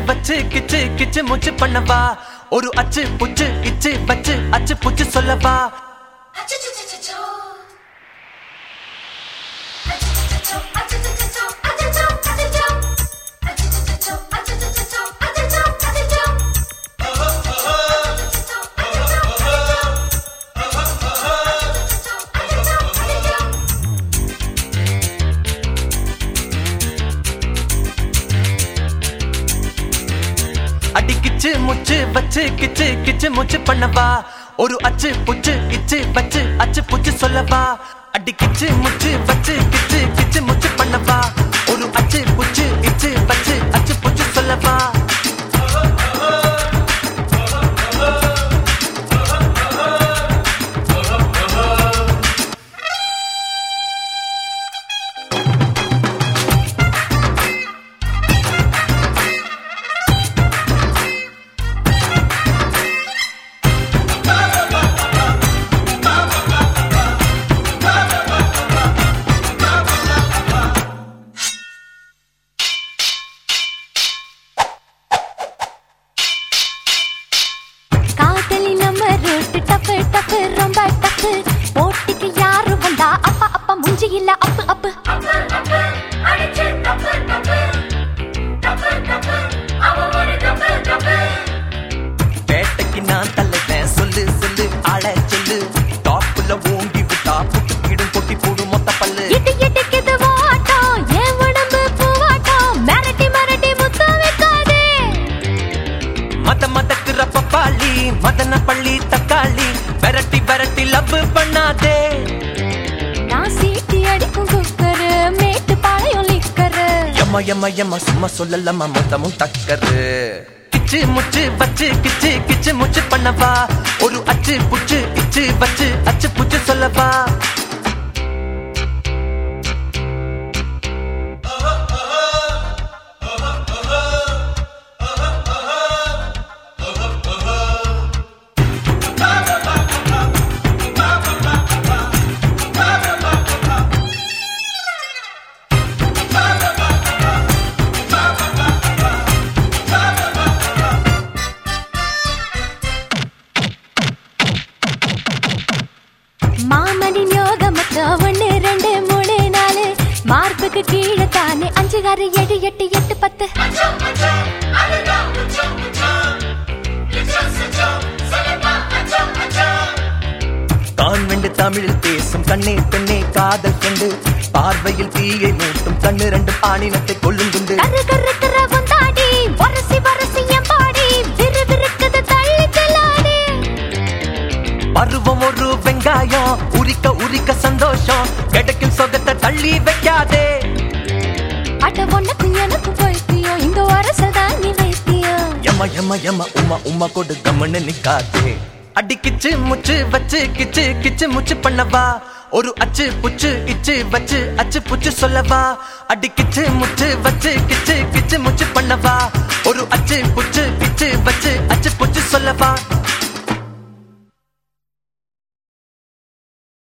வச்சு கிச்சு கிச்சு முச்சு பண்ணவா ஒரு அச்சு புச்சு இச்சு வச்சு அச்சு புச்சு சொல்லவா அச்சச்சச்சச்சோ. அச்சச்சச்சச்சோ, அச்சச்சச்சச்சோ, அச்சச்சோ, அச்சச்சோ. அச்சச்சச்சச்சோ, அச்சச்சச்சச்சோ, அச்சச்சோ, அச்சச்சோ. அச்சச்சச்சோ, அச்சச்சோ, அச்சச்சோ, அச்சச்சோ. அடி கிச்சு முச்சு வச்சு கிச்சு கிச்சு முச்சு பண்ணவா ஒரு அச்சு புச்சு இச்சு வச்சு அச்சு புச்சு சொல்லவா அடி கிச்சு முச்சு வச்சு கிச்சு கிச்சு முச்சு பண்ணவா ஒரு அச்சு புச்சு இச்சு வச்சு அச்சு புச்சு சொல்லவா காதலி நம்ம ரூட்டு டப்பு டப்பு ரொம்ப டப்பு போட்டிக்கு யாரு வந்தா அப்பா அப்பா முஞ்சி இல்ல அப்பு அப்பு தப்பு, தப்பு, அடிச்சு தப்பு, தப்பு. தப்பு, தப்பு, அவன் ஒரு தப்பு, தப்பு. பேட்டைக்கு நான் தள்ளுவேன் சொல்லு சொல்லு ஆள சொல்லு டாப்புல ஓங்கி விட்டா புட்டுக்கிடும் கொட்டி போடும் மொத்த பல்லு இட்டு இட்டுக்குது வாட்டம் என் உடம்பு பூவாட்டம் மிரட்டி மிரட்டி முத்தம் வைக்காதே மத மதக்குற பப்பாளி மதன பள்ளி தக்காளி விரட்டி விரட்டி லவ் பண்ணாதே நான் சீட்டி அடிக்கும் குக்கரு மேட்டு பாளையம் லிக்கரு எம்ம எம்ம எம்ம சும்மா சொல்லலம்மா மொத்தமும் டக்கரு கிச்சு முச்சு வச்சு கிச்சு கிச்சு முச்சு பண்ணவா ஒரு அச்சு புச்சு இச்சு வச்சு அச்சு புச்சு சொல்லவா மாமனின் யோக மொத்தம் ஒண்ணு ரெண்டு மூணு நாலு மார்புக்கு கீழே தானே அஞ்சு ஆறு ஏழு எட்டு எட்டு பத்து அச்சோ, அச்சோ, அதுதான் அச்சோ, அச்சோ. அச்சோ, அச்சோ, சொல்லுப்பா, அச்சோ, அச்சோ. கான்வெண்டு தமிழில் பேசும் கண்ணே பெண்ணே காதல் கொண்டு பார்வையில் தீயை மூட்டும் கண்ணு ரெண்டு ஆணினத்தை கொள்ளுங்குண்டு கரு கருக்கிற வந்தாடி வரசி வரசி என் பாடி விறு விறுக்குது தள்ளி செல்லாடி பருவம் ஒரு வெங்காயம் உரிக்க உரிக்க சந்தோஷம் கிடைக்கும் சொகத்தை தள்ளி வைக்காதே அட உனக்கு எனக்கு பைத்தியம் இங்க வரசதான் நீ வைத்தியம் எம்ம எம்ம எம்ம உம்மா உம்மா கொடு கம்முன்னு நிக்காதே அடி கிச்சு முச்சு வச்சு கிச்சு கிச்சு முச்சு பண்ணவா ஒரு அச்சு புச்சு இச்சு வச்சு அச்சு புச்சு சொல்லவா அடி கிச்சு முச்சு வச்சு கிச்சு கிச்சு முச்சு பண்ணவா ஒரு அச்சு புச்சு இச்சு வச்சு அச்சு புச்சு சொல்லவா